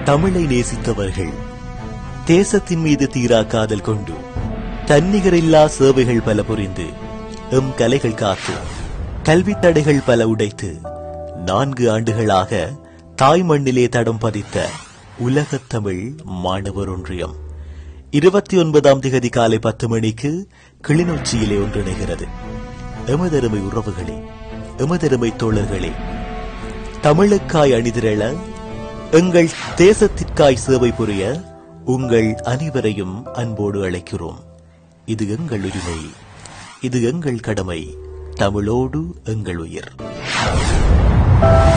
தமிழை நேசித்தவர்கள் தேசத்தின் மீது தீரா காதல் கொண்டு தன்னிகரில்லா சேவைகள் பல புரிந்து எம் கலைகள் காத்து கல்வித் தடைகள் பல உடைத்து நான்கு ஆண்டுகளாக தாய் மண்ணிலே தடம் பதித்த உலகத் தமிழ் மாணவர் ஒன்றியம் இருபத்தி ஒன்பதாம் திகதி காலை பத்து மணிக்கு கிளிநொச்சியிலே ஒன்றிணைகிறது எமதருமை உறவுகளே எமதருமை தோழர்களே தமிழுக்காய் அணிதிரள எங்கள் தேசத்திற்காய் சேவை புரிய உங்கள் அனைவரையும் அன்போடு அழைக்கிறோம் இது எங்கள் உரிமை இது எங்கள் கடமை தமிழோடு எங்கள் உயிர்